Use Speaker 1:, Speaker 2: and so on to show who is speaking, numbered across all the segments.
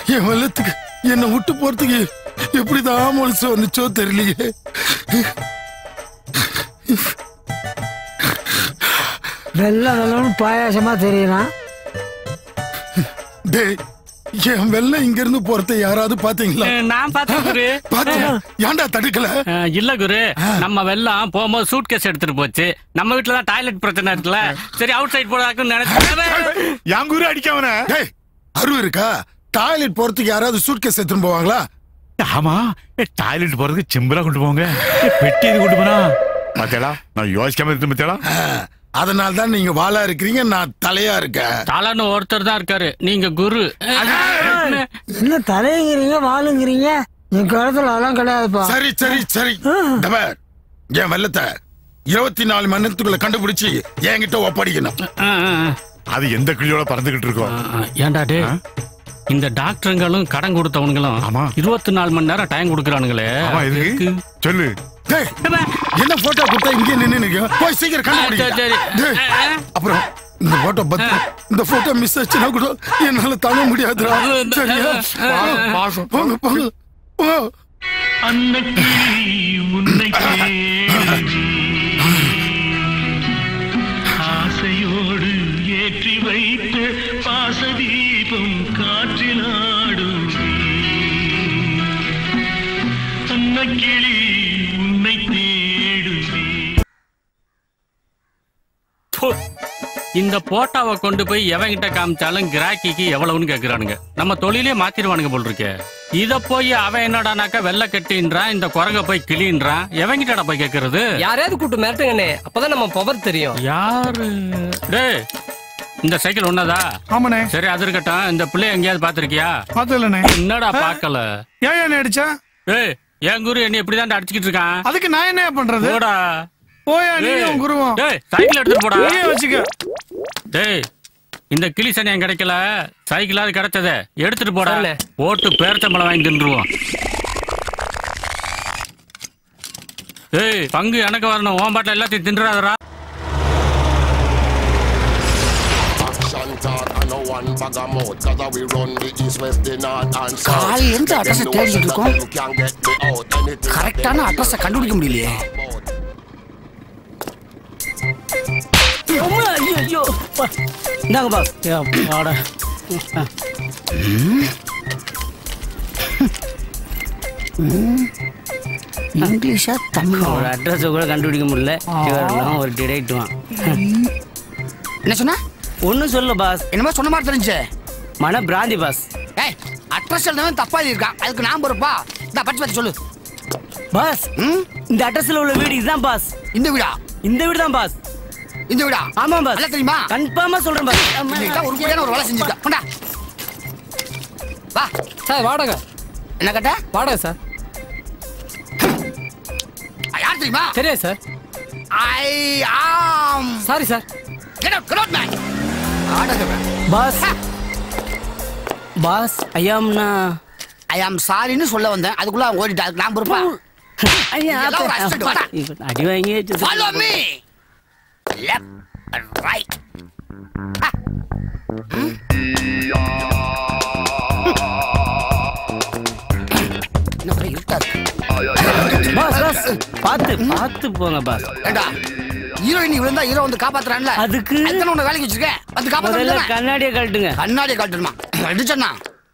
Speaker 1: என் வெள்ளத்துக்கு என்னை விட்டு போறதுக்கு எப்படிதான் மனசு வந்துச்சோ தெரியலையே
Speaker 2: வெள்ள வெள்ளம்னு பாயாசமா தெரியலாம்
Speaker 1: டேய் என் வெள்ளம் இங்க இருந்து போறத யாராவது பாத்தீங்களா
Speaker 3: நான் பார்த்தேன் குரு
Speaker 1: பாத்தியா ஏன்டா தடுக்கல
Speaker 3: அஹ், இல்ல குரு நம்ம வெள்ளம் போகும்போது சூட் கேஸ் எடுத்துட்டு போச்சு நம்ம வீட்டுல தான் டாய்லெட் பிரச்சனை இருக்குல்ல சரி அவுட் சைட் போடாக்குன்னு நினைச்சேன்
Speaker 1: என் குரு அடிக்கவன டேய் அருவு இருக்கா டாய்லெட் போறதுக்கு யாராவது சூட்கேஸ் எடுத்துட்டு போவாங்களா
Speaker 4: ஆமா டாய்லெட் போறதுக்கு சிம்பிளா கொண்டு போங்க பெட்டி எது கொண்டு போனா பாத்தியாடா நான் யோசிக்காம இருந்து பாத்தியாடா
Speaker 1: அதனால தான் நீங்க வாளா இருக்கிறீங்க நான் தலையா இருக்கேன்
Speaker 3: தாளான்னு ஒருத்தர் தான் இருக்காரு நீங்க குரு
Speaker 2: என்ன தலைங்கிறீங்க வாளுங்கிறீங்க என் காலத்துல அதெல்லாம் கிடையாதுப்பா
Speaker 1: சரி சரி சரி இந்த பார், என் வெள்ளத்தை இருபத்தி நாலு மணி நேரத்துக்குள்ள கண்டுபிடிச்சு என்கிட்ட ஒப்படைக்கணும்
Speaker 4: அது எந்த கிளியோட பறந்துகிட்டு இருக்கோம்
Speaker 3: ஏன்டா டே இந்த டாக்டருங்களும் கடன் கொடுத்தவனுங்களும் இருபத்தி நாலு மணி நேரம் டைம் கொடுக்குறானுங்களே
Speaker 4: ஆமா எதுக்கு சொல்லு
Speaker 1: டேய், என்ன போட்டோ கொடுத்தா இங்கே நின்னு நிக்க போய் சீக்கிரம் கண்டுபிடிங்க
Speaker 3: சரி, சரி.
Speaker 1: டேய், அப்புறம் இந்த போட்டோ பத்து இந்த போட்டோ மிஸ் ஆச்சுன்னா கூட என்னால தாங்க முடியாதுடா சரியா
Speaker 4: பாசம்
Speaker 1: போங்க போங்க போ
Speaker 5: ஆசையோடு ஏற்றி வைத்த பாசதீபம் காற்றிலாடும் அன்னக்கிளி உன்னை தேடுவே
Speaker 3: ப்பு. இந்த போட்டோவை கொண்டு போய் எவன்கிட்ட காமிச்சாலும் கிராக்கிக்கு எவ்வளவுன்னு கேக்குறானுங்க நம்ம தொழிலே மாத்திடுவானுங்க போல் இருக்கே இத போய் அவன் என்னடானாக்கா வெள்ளை கட்டின்றான் இந்த குரங்க போய் கிளின்றான் எவன்கிட்டடா போய் கேக்குறது
Speaker 6: யாரையாவது கூப்பிட்டு மிரட்டுங்கண்ணே அப்பதான் நம்ம பவர் தெரியும்
Speaker 3: யாரு டேய் இந்த சைக்கிள் ஒன்னதா
Speaker 7: ஆமாண்ணே
Speaker 3: சரி அது இருக்கட்டும் இந்த பிள்ளை எங்கேயாவது பாத்திருக்கியா
Speaker 7: பார்த்ததில்லண்ணே
Speaker 3: என்னடா பாக்கல
Speaker 7: ஏன் என்ன அடிச்சா
Speaker 3: டேய் என் குரு என்ன இப்படிதான் அடிச்சுக்கிட்டு இருக்கான்
Speaker 7: அதுக்கு நான் என்ன பண்றது
Speaker 3: போடா
Speaker 7: போயா நீ
Speaker 3: டேய்,
Speaker 7: உன் குருவம்
Speaker 3: டேய் சைக்கிள் எடுத்துட்டு போடா
Speaker 7: நீயே வச்சுக்க
Speaker 3: டேய் இந்த கிளி சனியம் கிடைக்கல சைக்கிளாவது கிடைச்சதே எடுத்துட்டு போடா
Speaker 6: சரிண்ணே.
Speaker 3: போட்டு பேரச்சம்பளம் வாங்கி தின்றுவோம் டேய் பங்கு எனக்கு வரணும் ஓன் பாட்டில் எல்லாத்தையும் தின்றாதரா
Speaker 8: Action talk and no one bag of mouth Cause we run the east, west, the north and south
Speaker 9: காலையில இருந்து அட்ரஸ் தேடிட்டு இருக்கோம்
Speaker 8: You can get me out anything
Speaker 9: கரெக்டான அட்ரஸ கண்டுபிடிக்க முடியலையே
Speaker 2: ஐயோ இந்தாங்க பாஸ் வாடா
Speaker 9: இங்கிலீஷா தமிழ்
Speaker 2: ஒரு அட்ரஸ் கூட கண்டுபிடிக்க முடியல இவரெல்லாம் ஒரு டிரெக்டுவான்
Speaker 9: என்ன சொன்ன
Speaker 2: ஒன்னும் சொல்ல பாஸ்
Speaker 9: என்னமோ சொன்ன மாதிரி தெரிஞ்சு
Speaker 2: மன பிராந்தி பாஸ்
Speaker 9: ஏய் அட்ரஸ் எழுதவன் தப்பா இருக்கான் அதுக்கு நான் பொறுப்பா இந்த பச்சு பச்சு சொல்லு
Speaker 2: பாஸ் இந்த அட்ரஸ்ல உள்ள வீடு இதுதான் பாஸ்
Speaker 9: இந்த வீடா
Speaker 2: இந்த வீடு தான் பாஸ்
Speaker 9: இந்த வீடா
Speaker 2: ஆமா பாஸ்
Speaker 9: நல்லா தெரியுமா
Speaker 2: கன்ஃபார்மா சொல்றேன் பாஸ்
Speaker 9: இன்னைக்கு தான் உருப்படியான ஒரு வேலை செஞ்சிருக்கா கொண்டா வா
Speaker 6: சார் வாடகை
Speaker 9: என்ன கேட்ட
Speaker 6: வாடகை சார்
Speaker 9: யார் தெரியுமா
Speaker 6: தெரியாது sir
Speaker 9: I am
Speaker 6: sorry sir
Speaker 9: get out get out man ஆடகவன்
Speaker 2: பாஸ் பாஸ் ஐயாம்னா
Speaker 9: ஐ ஆம் சாரின்னு சொல்ல வந்தேன் அதுக்குள்ள அவன் ஓடிட்டா அதுக்கு நான் பொறுப்பா
Speaker 2: ஐயா
Speaker 9: இதெல்லாம் ஒரு accident, வாடா.
Speaker 2: அடி வாங்கி
Speaker 9: ஃபாலோ மீ லெஃப்ட் ரைட் என்ன ஒரே இருட்டா இருக்கு
Speaker 2: பாஸ் பாஸ் பார்த்து பார்த்து போங்க பாஸ்
Speaker 9: ஏண்டா ஹீரோயின் விழுந்தா ஹீரோ வந்து காப்பாத்துறான்ல
Speaker 2: அதுக்கு
Speaker 9: எத்தனை உன்னை வேலைக்கு வச்சிருக்கேன் வந்து
Speaker 2: முதல்ல
Speaker 9: காப்பாத்துறான்
Speaker 2: கண்ணாடியை கழட்டுங்க
Speaker 9: கண்ணாடியை காட்டணுமா அடிச்சண்ணா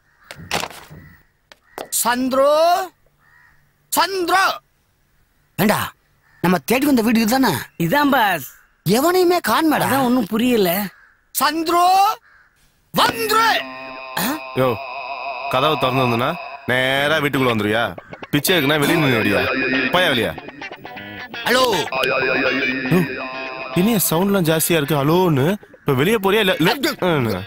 Speaker 9: சந்திரோ சந்திரோ ஏண்டா நம்ம தேடி வந்த வீடு இதுதானே
Speaker 2: இதான் பாஸ்
Speaker 9: எவனையுமே காண்மேடா
Speaker 2: அதான் ஒன்றும் புரியல
Speaker 9: சந்திரோ வந்துரு
Speaker 10: யோ கதவு திறந்துருந்துன்னா நேரா வீட்டுக்குள்ள வந்துருவியா பிச்சை இருக்குன்னா வெளியே நின்று வரியா போயா வெளியா
Speaker 9: ஹலோ
Speaker 10: இனிய சவுண்ட்லாம் ஜாஸ்தியா இருக்கு ஹலோன்னு இப்ப வெளியே போறியா இல்ல இல்ல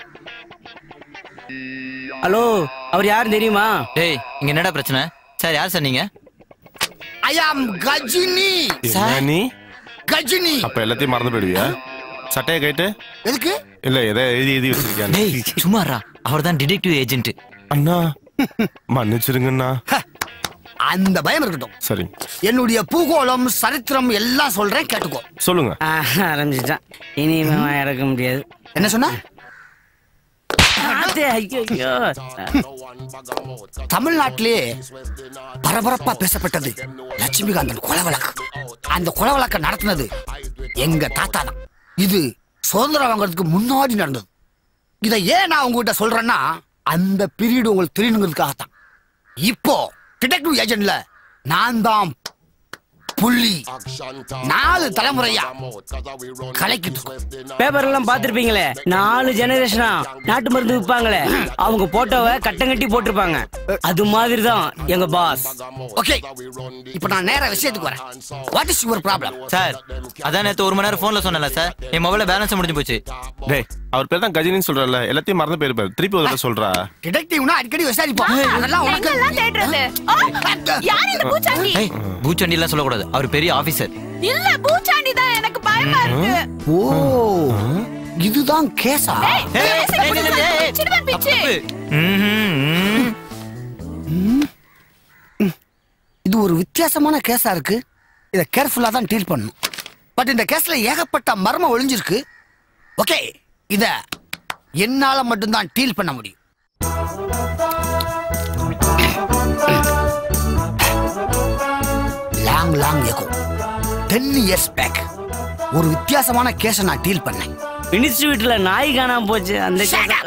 Speaker 2: ஹலோ அவர் யாரும் தெரியுமா
Speaker 11: டேய் இங்க என்னடா பிரச்சனை சார் யார் சார் நீங்க
Speaker 9: ஐ ஆம் கஜினி
Speaker 10: என்ன நீ
Speaker 9: கஜினி
Speaker 10: அப்ப எல்லாத்தையும் மறந்து போயிடுவியா சட்டையை கைட்டு
Speaker 9: எதுக்கு
Speaker 10: இல்ல எதை எழுதி எழுதி வச்சிருக்கியா
Speaker 11: டேய் சும்மாறா அவர் தான் டிடெக்டிவ் ஏஜென்ட்
Speaker 10: அண்ணா மன்னிச்சிருங்கண்ணா
Speaker 9: அந்த பயம் இருக்கட்டும்
Speaker 10: சரி
Speaker 9: என்னுடைய பூகோளம் சரித்திரம் எல்லாம் சொல்றேன் கேட்டுக்கோ
Speaker 10: சொல்லுங்க
Speaker 2: ஆரம்பிச்சிட்டான் இனிமே இறக்க முடியாது
Speaker 9: என்ன சொன்ன
Speaker 2: வருது ஐயோ
Speaker 9: தமிழ்நாட்டிலே பரபரப்பா பேசப்பட்டது லட்சுமிகாந்தன் கொலை வழக்கு அந்த கொலை வழக்கை நடத்தினது எங்க தாத்தா தான் இது சுதந்திரம் வாங்குறதுக்கு முன்னாடி நடந்தது இதை ஏன் நான் உங்ககிட்ட சொல்றேன்னா அந்த பீரியட் உங்களுக்கு தெரியணுங்கிறதுக்காகத்தான் இப்போ டிடெக்டிவ் ஏஜென்ட்ல நான் தான் புள்ளி நாலு தலைமுறையா கலைக்கிட்டு இருக்கோம்.
Speaker 2: பேப்பர் எல்லாம் பாத்திருப்பீங்களே நாலு ஜெனரேஷனா நாட்டு மருந்து விற்பாங்களே அவங்க போட்டோவை கட்டங்கட்டி போட்டிருப்பாங்க அது மாதிரி தான் எங்க பாஸ்
Speaker 9: ஓகே இப்போ நான் நேரா விஷயத்துக்கு வரேன் what is your problem
Speaker 11: sir அதான் நேத்து ஒரு மணி நேரம் போன்ல சொன்னல சார் என் மொபைல பேலன்ஸ் முடிஞ்சு போச்சு
Speaker 10: டேய் அவர் பேர் தான் கஜினின்னு சொல்றல எல்லாத்தையும் மறந்து போயிருப்பாரு திருப்பி ஒரு தடவை சொல்றா
Speaker 9: டிடெக்டிவ்னா அடிக்கடி விசாரிப்போம் அதெல்லாம் உனக்கு
Speaker 12: எங்கெல்லாம் தேடுறது ஆ, யார் இந்த பூச்சாண்டி
Speaker 11: ஏய் பூச்சண்டி எல்லாம் சொல்லக்கூடாது அவர் பெரிய ஆபீசர்
Speaker 12: இல்ல பூச்சாண்டி தான் எனக்கு பயமா இருக்கு
Speaker 9: ஓ இதுதான் கேஸா
Speaker 12: ஏய், பேசுற புதுசா பிச்சிடுவேன் பிச்சு.
Speaker 9: இது ஒரு வித்தியாசமான கேஸா இருக்கு இத கேர்ஃபுல்லா தான் டீல் பண்ணணும் பட் இந்த கேஸ்ல ஏகப்பட்ட மர்மம் ஒளிஞ்சிருக்கு ஓகே இத என்னால மட்டும்தான் டீல் பண்ண முடியும் long long ago ten years back ஒரு வித்தியாசமான கேஸை நான் டீல் பண்ணேன்
Speaker 2: மினிஸ்டர் வீட்டுல நாய் காணாம போச்சு அந்த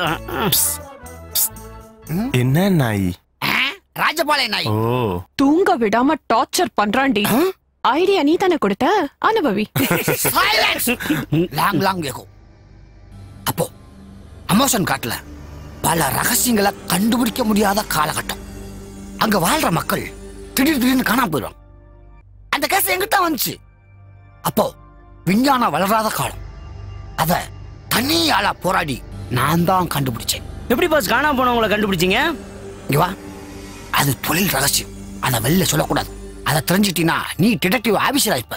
Speaker 10: என்ன நாய்
Speaker 9: ராஜபாளைய நாய்
Speaker 10: ஓ
Speaker 12: தூங்க விடாம டார்ச்சர் பண்றான்டி ஐடியா நீ தானே கொடுத்த அனுபவி
Speaker 9: Silence! லாங் லாங் எகோ அப்போ அமோசன் காட்டுல பல ரகசியங்களை கண்டுபிடிக்க முடியாத காலகட்டம் அங்க வாழ்ற மக்கள் திடீர் திடீர்னு காணாம போயிடும் அந்த கேஸ் எங்கிட்ட வந்துச்சு அப்போ விஞ்ஞானம் வளராத காலம் அத தனி ஆளா போராடி நான் தான் கண்டுபிடிச்சேன்
Speaker 2: எப்படி பாஸ் காணாம போனவங்கள கண்டுபிடிச்சீங்க
Speaker 9: இங்க வா அது தொழில் ரகசியம் அதை வெளில சொல்லக்கூடாது அதை தெரிஞ்சிட்டீங்கன்னா நீ டிடெக்டிவ் ஆபீசர் ஆயிப்ப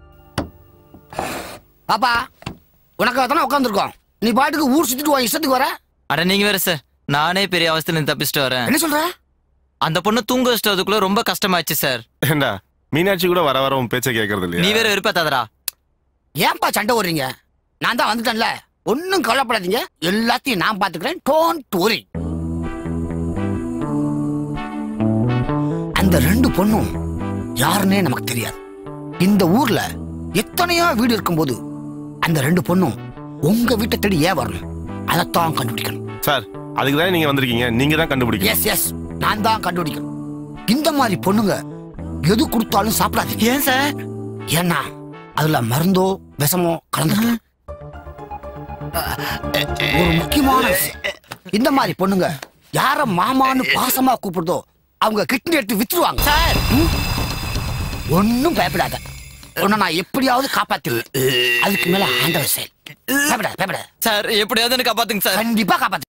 Speaker 9: பாப்பா உனக்காக தானே உட்காந்துருக்கோம் நீ பாட்டுக்கு ஊர் சுத்திட்டு உன் இஷ்டத்துக்கு வர
Speaker 11: அட நீங்க வேற சார் நானே பெரிய அவஸ்தையில இருந்து தப்பிச்சுட்டு வரேன்
Speaker 9: என்ன சொல்ற
Speaker 11: அந்த பொண்ணு தூங்க வச்சிட்டதுக்குள்ள ரொம்ப கஷ்டமாச்சு சார்
Speaker 10: ஏண்டா மீனாட்சி கூட வர வர உன் பேச்ச கேக்குறது இல்லையா
Speaker 11: நீ வேற விருப்பத்தாதரா
Speaker 9: ஏன்பா சண்டை ஓடுறீங்க நான் தான் வந்துட்டேன்ல ஒன்னும் கவலைப்படாதீங்க எல்லாத்தையும் நான் பாத்துக்கிறேன் டோன்ட் worry அந்த ரெண்டு பொண்ணும் யாருன்னே நமக்கு தெரியாது இந்த ஊர்ல எத்தனையோ வீடு இருக்கும்போது அந்த ரெண்டு பொண்ணும் உங்க வீட்டை தேடி ஏன் வரணும் அதைத்தான் கண்டுபிடிக்கணும்
Speaker 10: சார் அதுக்கு தான் நீங்க வந்திருக்கீங்க நீங்க தான் கண்டுபிடிக்கணும்
Speaker 9: எஸ் எஸ் நான் தான் கண்டுபிடிக்கணும் இந்த மாதிரி பொண்ணுங்க எது கொடுத்தாலும் சாப்பிடாதீங்க
Speaker 11: ஏன் சார்
Speaker 9: ஏன்னா அதுல மருந்தோ விஷமோ கலந்து ஒரு முக்கியமான விஷயம். இந்த மாதிரி பொண்ணுங்க யார மாமான்னு பாசமா கூப்பிடுதோ அவங்க கிட்னி எடுத்து வித்துருவாங்க
Speaker 11: சார்
Speaker 9: ஒன்னும் பயப்படாத உன்னை நான் எப்படியாவது காப்பாத்திடுவேன் அதுக்கு மேல ஆண்டவர் செயல் பயப்படாத பயப்படாத
Speaker 11: சார் எப்படியாவது எனக்கு காப்பாத்துங்க சார்
Speaker 9: கண்டிப்பா காப்பாத்து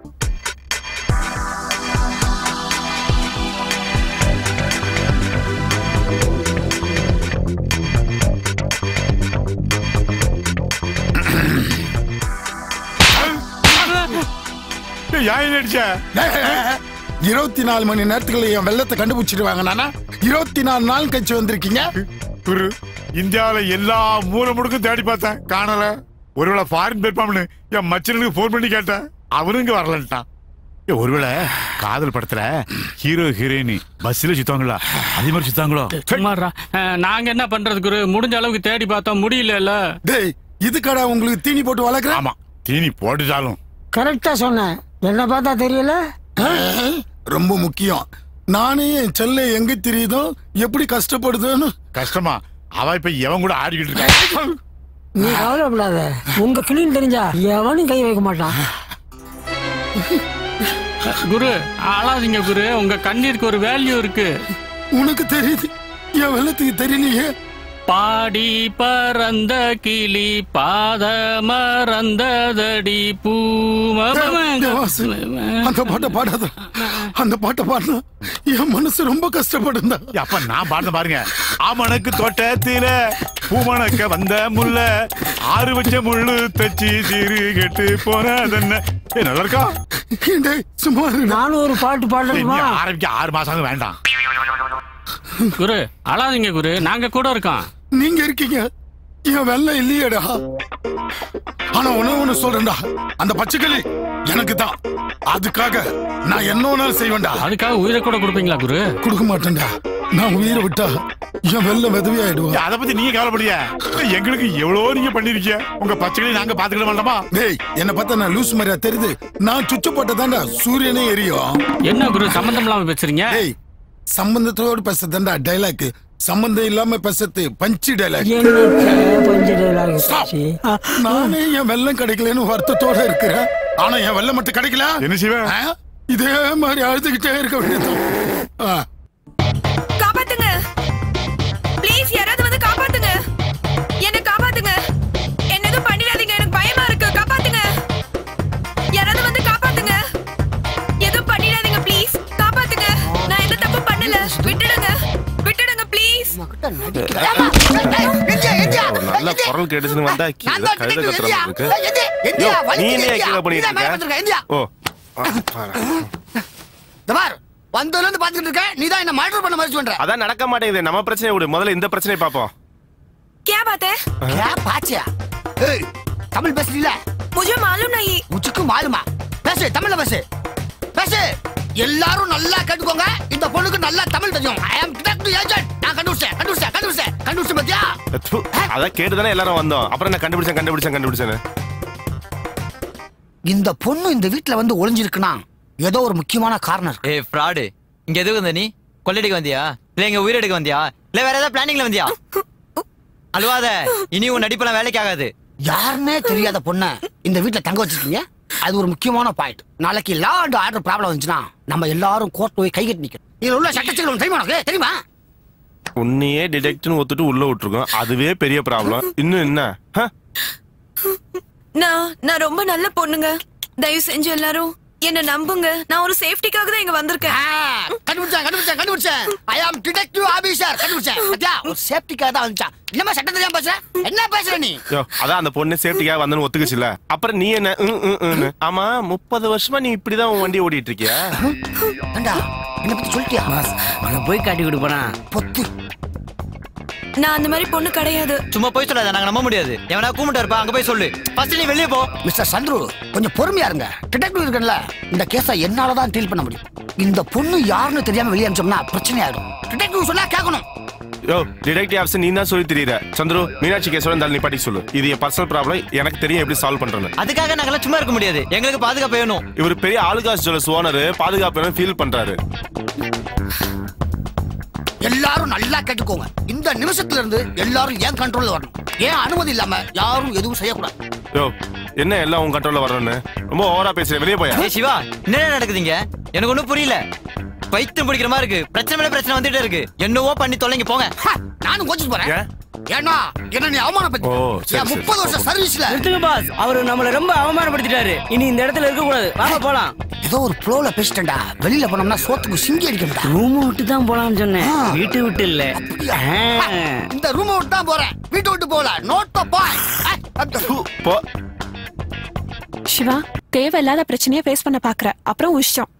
Speaker 4: யாய் நடிச்ச
Speaker 1: இருபத்தி நாலு மணி நேரத்துக்குள்ள என் வெள்ளத்தை கண்டுபிடிச்சிட்டு நானா இருபத்தி நாலு நாள் கழிச்சு வந்திருக்கீங்க
Speaker 4: குரு இந்தியாவுல எல்லா மூலை முடுக்கும் தேடி பார்த்தேன் காணல ஒருவேளை ஃபாரின் போயிருப்பாம்னு என் மச்சனுக்கு ஃபோன் பண்ணி கேட்டேன் அவரும் இங்க வரலன்ட்டான் ஏ, ஒருவேளை காதல் படத்துல ஹீரோ ஹீரோயினி பஸ்ல சுத்தாங்களா அதே மாதிரி சுத்தாங்களோ
Speaker 3: சும்மாடா அஹ், நாங்க என்ன பண்றது குரு முடிஞ்ச அளவுக்கு தேடி பார்த்தோம் முடியல
Speaker 1: டேய் இதுக்கடா உங்களுக்கு தீனி போட்டு வளர்க்குறேன்
Speaker 4: ஆமா தீனி போட்டுட்டாலும்
Speaker 2: கரெக்டா சொன்னேன் என்ன பார்த்தா தெரியல
Speaker 1: ரொம்ப முக்கியம் நானே என் செல்ல எங்க தெரியுதோ எப்படி கஷ்டப்படுதுன்னு
Speaker 4: கஷ்டமா அவ இப்ப எவன் கூட ஆடிக்கிட்டு இருக்கா
Speaker 2: நீ கவலைப்படாத உங்க கிளீன் தெரிஞ்சா எவனும் கை வைக்க மாட்டான்
Speaker 3: குரு அழாதீங்க குரு உங்க கண்ணீருக்கு ஒரு வேல்யூ இருக்கு
Speaker 1: உனக்கு தெரியுது என் வெள்ளத்துக்கு தெரியலையே
Speaker 3: பாடி பறந்த கிளி பாத மறந்ததடி
Speaker 1: தேவாசு, அந்த பாட்டை பாடாத அந்த பாட்டை பாடினா என் மனசு ரொம்ப கஷ்டப்படுந்தா
Speaker 4: அப்ப நான் பாடுற பாருங்க ஆமணக்கு தோட்டத்தில பூமணக்க வந்த முல்ல ஆறு வச்ச முள்ளு தச்சு சீரு கெட்டு போனதென்ன ஏ நல்லா இருக்கா
Speaker 1: டேய், சும்மா இரு.
Speaker 2: நானும் ஒரு பாட்டு
Speaker 4: நீ
Speaker 2: பாடுறேன்
Speaker 4: ஆரம்பிக்க ஆறு மாசம் வேண்டாம்
Speaker 3: குரு அழாதீங்க குரு நாங்க கூட இருக்கோம்
Speaker 1: நீங்க இருக்கீங்க என் வெள்ளம் இல்லையேடா ஆனா உணவு ஒண்ணு சொல்றேன்டா அந்த பச்சைக்கிளி எனக்கு தான் அதுக்காக நான் என்ன வேணாலும் செய்வேன்டா
Speaker 3: அதுக்காக உயிரை கூட கொடுப்பீங்களா குரு
Speaker 1: கொடுக்க மாட்டேன்டா நான் உயிரை விட்டா என் வெள்ள விதவியாயிடுவேன்
Speaker 4: அத பத்தி நீங்க கவலைப்படியா எங்களுக்கு எவ்வளவோ நீங்க பண்ணிருக்கீங்க உங்க பச்சைகளை நாங்க பாத்துக்கிட மாட்டோமா
Speaker 1: டேய் என்ன பார்த்தா நான் லூஸ் மாதிரியா தெரியுது நான் சுச்சு போட்டதாண்டா சூரியனே எரியும்
Speaker 3: என்ன குரு சம்பந்தம் இல்லாம பேசுறீங்க
Speaker 1: டேய் சம்பந்தத்தோடு பேசுறதாண்டா டைலாக் சம்பந்தம் இல்லாம பேசுறது பஞ்சு டைலாக் நானே என் வெள்ளம் கிடைக்கலன்னு வருத்தத்தோட இருக்கிறேன் ஆனா என் வெள்ளம் மட்டும் கிடைக்கல
Speaker 4: என்ன செய்வேன்
Speaker 1: ஆ? இதே மாதிரி அழுதுகிட்டே இருக்க வேண்டியது
Speaker 13: காப்பாத்துங்க ப்ளீஸ் யாராவது வந்து காப்பாத்துங்க என்ன காப்பாத்துங்க என்ன எதுவும் பண்ணிடாதீங்க எனக்கு பயமா இருக்கு காப்பாத்துங்க யாராவது வந்து காப்பாத்துங்க எதுவும் பண்ணிடாதீங்க ப்ளீஸ் காப்பாத்துங்க நான் எந்த தப்பு பண்ணல விட்டுடுங்க விட்டுடுங்க ப்ளீஸ்
Speaker 10: ஒரு நல்ல குரல் கேட்டுச்சுன்னு வந்தா கீழே கழுத கத்துற மாதிரி இருக்கு யோ, நீ என்ன கீழே பண்ணிட்டு இருக்க ஓ
Speaker 9: தபார் வந்ததுல இருந்து பாத்துக்கிட்டு இருக்க நீ தான் என்ன மர்டர் பண்ண மாதிரி பண்ற
Speaker 10: அதான் நடக்க மாட்டேங்குது நம்ம பிரச்சனை விடு முதல்ல இந்த பிரச்சனையை பாப்போம்
Speaker 13: क्या बात है
Speaker 9: क्या பாச்சியா ஏய் தமிழ் பேசுறீல
Speaker 13: मुझे मालूम नहीं
Speaker 9: முச்சுக்கு மாலுமா பேசு தமிழ்ல பேசு பேசு எல்லாரும் நல்லா கேட்டுக்கோங்க இந்த பொண்ணுக்கு நல்லா தமிழ் தெரியும் ஐ அம் டிடெக்டிவ் ஏஜென்ட் நான் கண்டுபிடிச்சேன் கண்டுபிடிச்சேன் கண்டுபிடிச்சேன் கண்டுபிடிச்சேன் பாத்தியா
Speaker 10: து, அதான் கேட்டுதானே எல்லாரும் வந்தோம் அப்புறம் நான் கண்டுபிடிச்சேன் கண்டுபிடிச்சேன் கண்டுபிடிச்சேன்னு
Speaker 9: இந்த பொண்ணு இந்த வீட்ல வந்து ஒளிஞ்சிருக்குன்னா ஏதோ ஒரு முக்கியமான காரணம் இருக்கு
Speaker 11: ஏய் ஃப்ராடு இங்க எதுக்கு வந்த நீ கொள்ளடிக்க வந்தியா இல்ல எங்க உயிரெடுக்க வந்தியா இல்ல வேற ஏதாவது பிளானிங்ல வந்தியா அழுவாத இனி உன் நடிப்பெல்லாம் வேலைக்கு ஆகாது
Speaker 9: யாருன்னே தெரியாத பொண்ண இந்த வீட்ல தங்க வச்சிருக்கீங்க அது ஒரு முக்கியமான பாயிண்ட் நாளைக்கு லா அண்ட் ஆர்டர் ப்ராப்ளம் வந்துச்சுன்னா நம்ம எல்லாரும் கோர்ட் போய் கை கட்டி நிக்கணும் இதுல உள்ள சட்டச்சிக்கல் தெரியுமா உனக்கு தெரியுமா
Speaker 10: உன்னையே டிடெக்ட்னு ஒத்துட்டு உள்ள விட்டுருக்கோம் அதுவே பெரிய ப்ராப்ளம் இன்னும் என்ன ஹ?
Speaker 13: நான் நான் ரொம்ப நல்ல பொண்ணுங்க தயவு செஞ்சு எல்லாரும் என்ன நம்புங்க நான் ஒரு சேஃப்டிக்காக தான் இங்க வந்திருக்கேன்
Speaker 9: கண்டுபிடிச்சேன் கண்டுபிடிச்சேன் கண்டுபிடிச்சேன் ஐ ஆம் டிடெக்டிவ் ஆபீசர் கண்டுபிடிச்சேன் பாத்தியா ஒரு சேஃப்டிக்காக தான் வந்துச்சான் என்னமா சட்டம் தெரியாம பேசுற என்ன பேசுற நீ
Speaker 10: யோ, அதான் அந்த பொண்ணு சேஃப்டிக்காக வந்தேன்னு ஒத்துக்குச்சுல அப்புறம் நீ என்ன ம், ம், ம்னு? ஆமா முப்பது வருஷமா நீ இப்படிதான் உன் வண்டி ஓட்டிட்டு இருக்கியா
Speaker 9: ஏண்டா என்ன பத்தி சொல்லிட்டியா
Speaker 2: அவனை போய் காட்டி கொடுப்பானா
Speaker 9: பொத்து
Speaker 13: நான் அந்த மாதிரி பொண்ணு கிடையாது
Speaker 11: சும்மா போய் சொல்லாத நாங்க நம்ப முடியாது எவனா கூமிட்டு இருப்பா அங்க போய் சொல்லு ஃபர்ஸ்ட் நீ வெளியே போ
Speaker 9: மிஸ்டர் சந்துரு கொஞ்சம் பொறுமையா இருங்க டிடெக்டிவ் இருக்கல இந்த கேஸை என்னால தான் டீல் பண்ண முடியும் இந்த பொண்ணு யாருன்னு தெரியாம வெளியே அனுப்பிச்சோம்னா பிரச்சனை ஆயிடும் டிடெக்டிவ் சொன்னா கேட்கணும்
Speaker 10: யோ டிடெக்டிவ் ஆஃபீஸர் நீ தான் சொல்லி தெரியற சந்துரு மீனாட்சி கேஸோட இந்த நிப்பாட்டி சொல்லு இது என் பர்சனல் ப்ராப்ளம் எனக்கு தெரியும் எப்படி சால்வ் பண்றேன்னு
Speaker 11: அதுக்காக நாங்கெல்லாம் சும்மா இருக்க முடியாது எங்களுக்கு பாதுகாப்பு வேணும்
Speaker 10: இவர் பெரிய ஆளுகாஸ் ஜுவல்ஸ் ஓனர் பாதுகாப்பு ஃபீல் பண்றாரு
Speaker 9: எல்லாரும் நல்லா கேட்டுக்கோங்க இந்த நிமிஷத்துல இருந்து எல்லாரும் ஏன் கண்ட்ரோல்ல வரணும் ஏன் அனுமதி இல்லாம யாரும் எதுவும் செய்யக்கூடாது
Speaker 10: யோ என்ன எல்லாம் உன் கண்ட்ரோல்ல வரணும்னு ரொம்ப ஓவரா பேசுறேன் வெளியே போயா
Speaker 11: ஏய் சிவா என்ன நடக்குதுங்க எனக்கு ஒண்ணும் புரியல பைத்தியம் பிடிக்கிற மாதிரி இருக்கு பிரச்சனை மேல பிரச்சனை வந்துட்டே இருக்கு என்னவோ பண்ணி தொலைங்க போங்க
Speaker 9: நானும் கோச்சிட்டு போறேன் ஏன்னா என்ன நீ அவமானப்படுத்தி
Speaker 10: ஓ, சரி,
Speaker 9: என்
Speaker 10: சரி.
Speaker 9: முப்பது வருஷம் சர்வீஸ்ல
Speaker 2: நிறுத்துங்க பாஸ் அவரு நம்மள ரொம்ப அவமானப்படுத்திட்டாரு இனி இந்த இடத்துல இருக்க கூடாது வாங்க போலாம்
Speaker 9: ஏதோ ஒரு ப்ளோல பேசிட்டேன்டா வெளியில போனோம்னா சோத்துக்கு சிங்கி அடிக்கணும்டா
Speaker 2: ரூம் விட்டு தான் போலாம்னு சொன்னேன் வீட்டு விட்டு இல்ல ஆ.
Speaker 9: இந்த ரூமை விட்டு தான் போறேன் வீட்டை விட்டு போல நோட் பாய்
Speaker 10: போ
Speaker 12: சிவா தேவையில்லாத பிரச்சனையை ஃபேஸ் பண்ண பாக்குற அப்புறம் உஷ்டம்